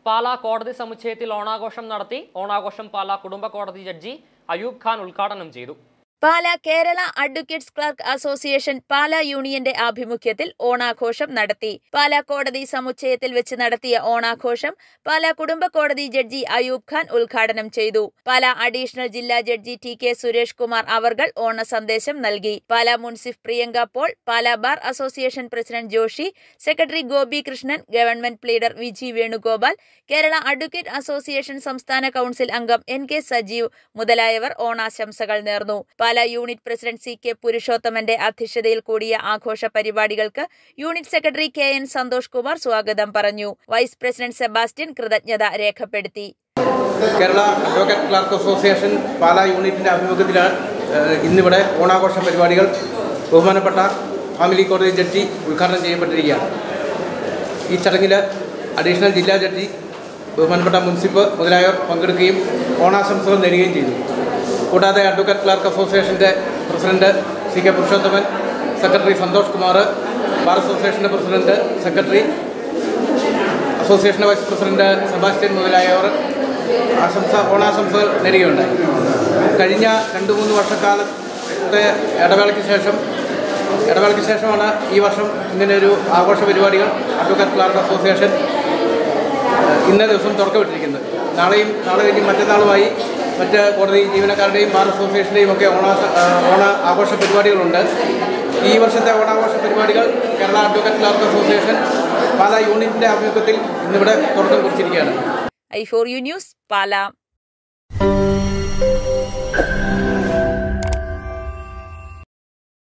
പാലാ കോടതി സമുച്ചയത്തിൽ ഓണാഘോഷം നടത്തി ഓണാഘോഷം പാലാ കുടുംബ കോടതി ജഡ്ജി അയൂബ് ഖാൻ ഉദ്ഘാടനം ചെയ്തു Pala Kerala advocates clerk association Pala യൂണിയന്റെ ആഭിമുഖ്യത്തിൽ ഓണാഘോഷം നടത്തി പാല കോടതി സമുച്ചയത്തിൽ വെച്ച് നടത്തിയ ഓണാഘോഷം പാല കുടുംബ കോടതി ജഡ്ജി അയൂബ് ഖാൻ ഉദ്ഘാടനം ചെയ്തു പാല അഡീഷണൽ ജില്ലാ judge T K Suresh Kumar അവർകൾ ഓണ സന്ദേശം നൽകി പാല മുൻസിഫ് Priyanka Paul Pala bar association president Joshi secretary Gopi Krishnan government pleader Viji Venugopal Kerala advocate association സംസ്ഥാന കൌൺസിൽ അംഗം എൻ കെ സജീവ് മുതലായവർ ഓണാശംസകൾ നേർന്നു Pala unit president C K പുരുഷോത്തമന്റെ അധ്യക്ഷതയിൽ കൂടിയ ആഘോഷ പരിപാടികൾക്ക് unit secretary K N Santhosh Kumar സ്വാഗതം പറഞ്ഞു വൈസ് പ്രസിഡന്റ് സെബാസ്റ്റ്യൻ കൃതജ്ഞത രേഖപ്പെടുത്തി Kerala advocate clerk association Pala യൂണിറ്റിൻ്റെ ആഭിമുഖ്യത്തിലാണ് ഏഹ്, ഇന്നിവിടെ ഓണാഘോഷ പരിപാടികൾ ബഹുമാനപ്പെട്ട ഫാമിലി കോടതി ജഡ്ജി ഉദ്ഘാടനം ചെയ്യപ്പെട്ടിരിക്കുകയാണ് ഈ ചടങ്ങിൽ അഡീഷണൽ ജില്ലാ ജഡ്ജി ബഹുമാനപ്പെട്ട മുൻസിപ്പ് മുതലായവർ പങ്കെടുക്കുകയും ഓണാശംസകൾ നേടുകയും ചെയ്തു കൂടാതെ അഡ്വക്കേറ്റ് ക്ലർക്ക് അസോസിയേഷൻ്റെ president C K Purushothaman secretary Santhosh Kumar bar അസോസിയേഷൻ്റെ president secretary association vice president Sebastian മുതലായവർ ആശംസ ഓണാശംസകൾ നേരുകയുണ്ടായി കഴിഞ്ഞ രണ്ട് മൂന്ന് വർഷക്കാലത്തെ ഇടവേളയ്ക്ക് ശേഷം ഇടവേളയ്ക്ക് ശേഷമാണ് ഈ വർഷം ഇങ്ങനെ ഒരു ആഘോഷ പരിപാടികൾ അഡ്വക്കേറ്റ് ക്ലാർക്ക് അസോസിയേഷൻ ഏഹ്, ഇന്നേ ദിവസം തുറക്കമിട്ടിരിക്കുന്നത് നാളെയും നാളെ കഴിഞ്ഞ് മറ്റന്നാളുമായി മറ്റ് കോടതി ജീവനക്കാരുടെയും ബാർ അസോസിയേഷൻ്റെയും ഒക്കെ ഓണ ഓണ ആഘോഷ പരിപാടികളുണ്ട് ഈ വർഷത്തെ ഓണാഘോഷ പരിപാടികൾ Kerala advocate clerk association Pala യൂണിറ്റിൻ്റെ ആഭിമുഖ്യത്തിൽ ഇന്നിവിടെ തുടക്കം കുറിച്ചിരിക്കുകയാണ് I four U news Pala